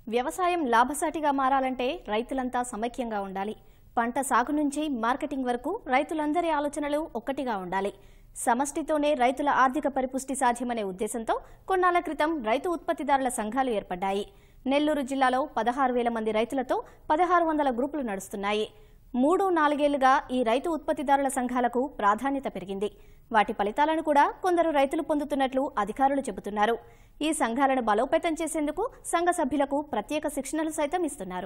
వ్యవసాయం లాభసాటిగా మారాలంటే రైతులంతా సమైక్యంగా ఉండాలి పంట సాగు నుంచి మార్కెటింగ్ వరకు రైతులందరి ఆలోచనలు ఒక్కటిగా ఉండాలి సమష్టితోనే రైతుల ఆర్థిక పరిపుష్టి సాధ్యమనే ఉద్దేశంతో కొన్నాళ్ల క్రితం రైతు ఉత్పత్తిదారుల సంఘాలు ఏర్పడ్డాయి నెల్లూరు జిల్లాలో పదహారు వేల మంది రైతులతో పదహారు వందల గ్రూపులు నడుస్తున్నాయి మూడు నాలుగేళ్లుగా ఈ రైతు ఉత్పత్తిదారుల సంఘాలకు ప్రాధాన్యత పెరిగింది వాటి ఫలితాలను కూడా కొందరు రైతులు పొందుతున్నట్లు అధికారులు చెబుతున్నారు ఈ సంఘాలను బలోపేతం చేసేందుకు సంఘ సభ్యులకు ప్రత్యేక శిక్షణలు సైతం ఇస్తున్నారు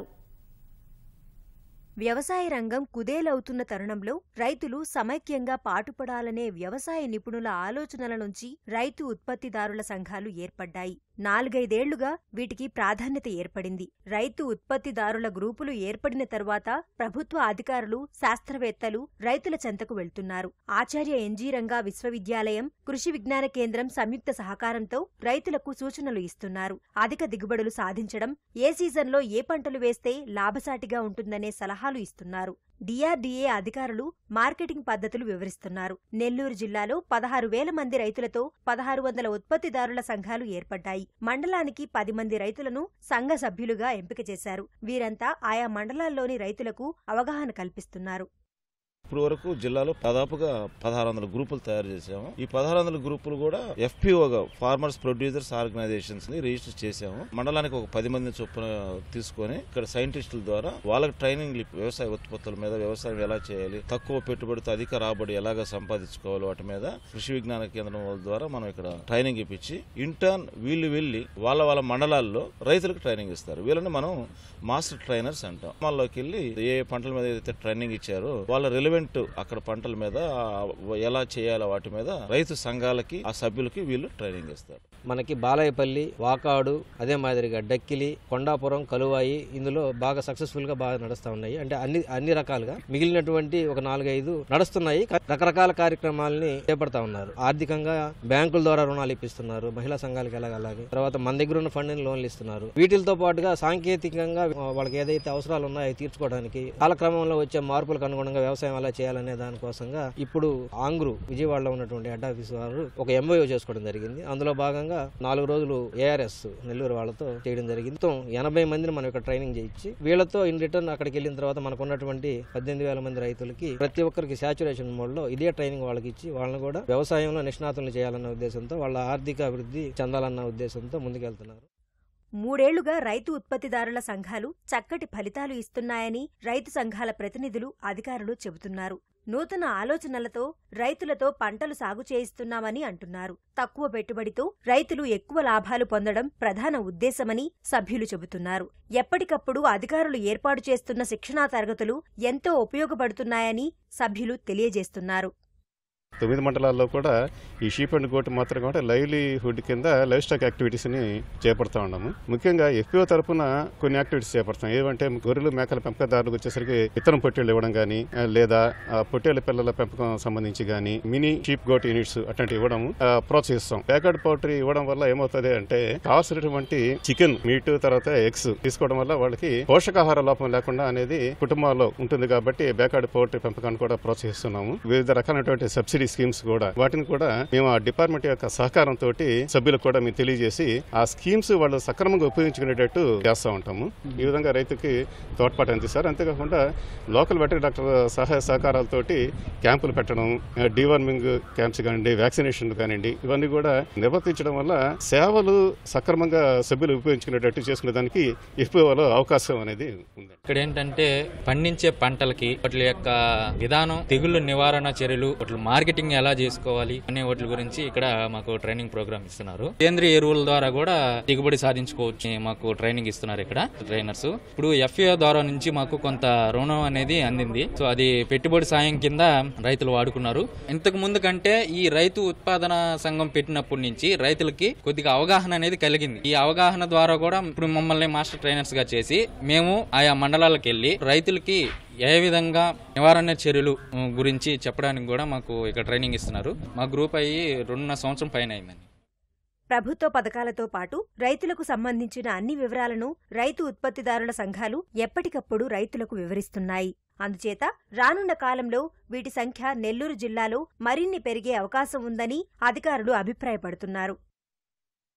వ్యవసాయ రంగం కుదేలవుతున్న తరుణంలో రైతులు సమైక్యంగా పాటుపడాలనే వ్యవసాయ నిపుణుల ఆలోచనల నుంచి రైతు ఉత్పత్తిదారుల సంఘాలు ఏర్పడ్డాయి నాలుగైదేళ్లుగా వీటికి ప్రాధాన్యత ఏర్పడింది రైతు ఉత్పత్తిదారుల గ్రూపులు ఏర్పడిన తరువాత ప్రభుత్వ అధికారులు శాస్త్రవేత్తలు రైతుల చెంతకు వెళ్తున్నారు ఆచార్య ఎన్జీ రంగా విశ్వవిద్యాలయం కృషి విజ్ఞాన కేంద్రం సంయుక్త సహకారంతో రైతులకు సూచనలు ఇస్తున్నారు అధిక దిగుబడులు సాధించడం ఏ సీజన్లో ఏ పంటలు వేస్తే లాభసాటిగా ఉంటుందనే సలహాలు ఇస్తున్నారు డిఆర్డీఏ అధికారులు మార్కెటింగ్ పద్ధతులు వివరిస్తున్నారు నెల్లూరు జిల్లాలో పదహారు వేల మంది రైతులతో పదహారు వందల ఉత్పత్తిదారుల సంఘాలు ఏర్పడ్డాయి మండలానికి పది మంది రైతులను సంఘ సభ్యులుగా ఎంపిక చేశారు వీరంతా ఆయా మండలాల్లోని రైతులకు అవగాహన కల్పిస్తున్నారు ఇప్పుడు వరకు జిల్లాలో దాదాపుగా పదహారు వందల గ్రూపులు తయారు చేసాము ఈ పదహారు వందల గ్రూపులు కూడా ఎఫ్పిఓగా ఫార్మర్స్ ప్రొడ్యూసర్స్ ఆర్గనైజేషన్స్ ని రిజిస్టర్ చేసాము మండలానికి ఒక పది మంది చొప్పున తీసుకొని ఇక్కడ సైంటిస్టుల ద్వారా వాళ్ళకి ట్రైనింగ్ వ్యవసాయ ఉత్పత్తుల మీద వ్యవసాయం ఎలా చేయాలి తక్కువ పెట్టుబడితో అధిక రాబడి ఎలాగ సంపాదించుకోవాలి వాటి మీద కృషి విజ్ఞాన కేంద్రం వాళ్ళ ద్వారా మనం ఇక్కడ ట్రైనింగ్ ఇప్పించి ఇంటర్న్ వీళ్ళు వెళ్ళి వాళ్ళ వాళ్ళ మండలాల్లో రైతులకు ట్రైనింగ్ ఇస్తారు వీళ్ళని మనం మాస్టర్ ట్రైనర్స్ అంటాం వాళ్ళకి వెళ్ళి ఏ పంటల మీద ఏదైతే ట్రైనింగ్ ఇచ్చారో వాళ్ళ రిలవెంట్ అక్కడ పంటల మీద ఆ, ఎలా చేయాలో వాటి మీద రైతు సంఘాలకి ఆ సభ్యులకి వీళ్ళు ట్రైనింగ్ ఇస్తారు మనకి బాలాయపల్లి వాకాడు అదే మాదిరిగా డక్కిలి కొండాపురం కలువాయి ఇందులో బాగా సక్సెస్ఫుల్ గా బాగా నడుస్తా ఉన్నాయి అంటే అన్ని అన్ని రకాలుగా మిగిలినటువంటి ఒక నాలుగైదు నడుస్తున్నాయి కా- రకరకాల కార్యక్రమాలని చేపడతా ఉన్నారు ఆర్థికంగా బ్యాంకుల ద్వారా రుణాలు ఇప్పిస్తున్నారు మహిళా సంఘాలకు ఎలాగ అలాగే తర్వాత మన దగ్గర ఉన్న ఫండ్ లోన్లు ఇస్తున్నారు వీటితో పాటుగా సాంకేతికంగా వాళ్ళకి ఏదైతే అవసరాలు ఉన్నాయో అవి తీర్చుకోవడానికి కాలక్రమంలో వచ్చే మార్పులకు అనుగుణంగా వ్యవసాయం ఎలా చేయాలనే దానికోసంగా ఇప్పుడు ఆంగ్రు విజయవాడలో ఉన్నటువంటి హెడ్ ఆఫీస్ వారు ఒక ఎంఓయూ చేసుకోవడం జరిగింది అందులో భాగంగా నాలుగు రోజులు ఏఆర్ఎస్ నెల్లూరు వాళ్ళతో చేయడం జరిగింది మొత్తం ఎనభై మందిని మనం ఇక్కడ ట్రైనింగ్ చేయించి వీళ్ళతో ఇన్ రిటర్న్ అక్కడికి వెళ్ళిన తర్వాత మనకు ఉన్నటువంటి పద్దెనిమిది వేల మంది రైతులకి ప్రతి ఒక్కరికి సాచురేషన్ మోడ్ లో ఇదే ట్రైనింగ్ వాళ్ళకి ఇచ్చి వాళ్ళని కూడా వ్యవసాయంలో నిష్ణాతులను చేయాలన్న ఉద్దేశంతో వాళ్ళ ఆర్థిక అభివృద్ధి చెందాలన్న ఉద్దేశంతో ముందుకెళ్తున్నారు మూడేళ్లుగా రైతు ఉత్పత్తిదారుల సంఘాలు చక్కటి ఫలితాలు ఇస్తున్నాయని రైతు సంఘాల ప్రతినిధులు అధికారులు చెబుతున్నారు నూతన ఆలోచనలతో రైతులతో పంటలు సాగు చేయిస్తున్నామని అంటున్నారు తక్కువ పెట్టుబడితో రైతులు ఎక్కువ లాభాలు పొందడం ప్రధాన ఉద్దేశమని సభ్యులు చెబుతున్నారు ఎప్పటికప్పుడు అధికారులు ఏర్పాటు చేస్తున్న శిక్షణా తరగతులు ఎంతో ఉపయోగపడుతున్నాయని సభ్యులు తెలియజేస్తున్నారు తొమ్మిది మండలాల్లో కూడా ఈ షీప్ అండ్ గోట్ మాత్రం కూడా లైవ్లీహుడ్ కింద లైవ్ స్టాక్ యాక్టివిటీస్ని చేపడతా ఉన్నాము ముఖ్యంగా ఎఫ్పిఓ తరపున కొన్ని యాక్టివిటీస్ చేపడతాం ఏమంటే గొర్రెలు మేకల పెంపకదారులకు వచ్చేసరికి విత్తనం పొట్టేళ్ళు ఇవ్వడం కానీ లేదా ఆ పొట్టేళ్ల పిల్లల పెంపకం సంబంధించి కానీ మినీ షీప్ గోట్ యూనిట్స్ అట్లాంటివి ఇవ్వడం ఆ, ప్రోత్సహిస్తాం ప్యాకెట్ పౌల్ట్రీ ఇవ్వడం వల్ల ఏమవుతుంది అంటే కావాల్సినటువంటి చికెన్ మీట్ తర్వాత ఎగ్స్ తీసుకోవడం వల్ల వాళ్ళకి పోషకాహార లోపం లేకుండా అనేది కుటుంబాల్లో ఉంటుంది కాబట్టి బేకాడ్ పౌల్ట్రీ పెంపకాన్ని కూడా ప్రోత్సహిస్తున్నాము వివిధ రకాలైనటువంటి సబ్సిడీ స్కీమ్స్ కూడా వాటిని కూడా మేము ఆ డిపార్ట్మెంట్ యొక్క సహకారంతో సభ్యులకు కూడా మేము తెలియజేసి ఆ స్కీమ్స్ వాళ్ళు సక్రమంగా ఉపయోగించుకునేటట్టు చేస్తూ ఉంటాము ఈ విధంగా రైతుకి తోడ్పాటు అందిస్తారు అంతేకాకుండా లోకల్ వెటరీ డాక్టర్ సహాయ సహకారాలతోటి క్యాంపులు పెట్టడం డివార్మింగ్ క్యాంప్స్ కానివ్వండి వ్యాక్సినేషన్ కానివ్వండి ఇవన్నీ కూడా నిర్వర్తించడం వల్ల సేవలు సక్రమంగా సభ్యులు ఉపయోగించుకునేటట్టు చేసుకునే దానికి ఎఫ్ఓలో అవకాశం అనేది ఉంది ఇక్కడ ఏంటంటే పండించే పంటలకి వాటి యొక్క విధానం తెగుళ్ళు నివారణ చర్యలు వాటి మార్కెటింగ్ ఎలా చేసుకోవాలి అనే వాటి గురించి ఇక్కడ మాకు ట్రైనింగ్ ప్రోగ్రామ్ ఇస్తున్నారు సేంద్రియ ఎరువుల ద్వారా కూడా దిగుబడి సాధించుకోవచ్చు మాకు ట్రైనింగ్ ఇస్తున్నారు ఇక్కడ ట్రైనర్స్ ఇప్పుడు ఎఫ్ఏ ద్వారా నుంచి మాకు కొంత రుణం అనేది అందింది సో అది పెట్టుబడి సాయం కింద రైతులు వాడుకున్నారు ఇంతకు ముందు కంటే ఈ రైతు ఉత్పాదన సంఘం పెట్టినప్పటి నుంచి రైతులకి కొద్దిగా అవగాహన అనేది కలిగింది ఈ అవగాహన ద్వారా కూడా ఇప్పుడు మమ్మల్ని మాస్టర్ ట్రైనర్స్ గా చేసి మేము ఆయా మండలాలకు వెళ్ళి రైతులకి ఏ విధంగా నివారణ చర్యలు ఉమ్, గురించి చెప్పడానికి కూడా మాకు ఇక్కడ ట్రైనింగ్ ఇస్తున్నారు మా గ్రూప్ అయ్యి రెండున్నర సంవత్సరం పైన అయిందండి ప్రభుత్వ పథకాలతో పాటు రైతులకు సంబంధించిన అన్ని వివరాలను రైతు ఉత్పత్తిదారుల సంఘాలు ఎప్పటికప్పుడు రైతులకు వివరిస్తున్నాయి అందుచేత రానున్న కాలంలో వీటి సంఖ్య నెల్లూరు జిల్లాలో మరిన్ని పెరిగే అవకాశం ఉందని అధికారులు అభిప్రాయపడుతున్నారు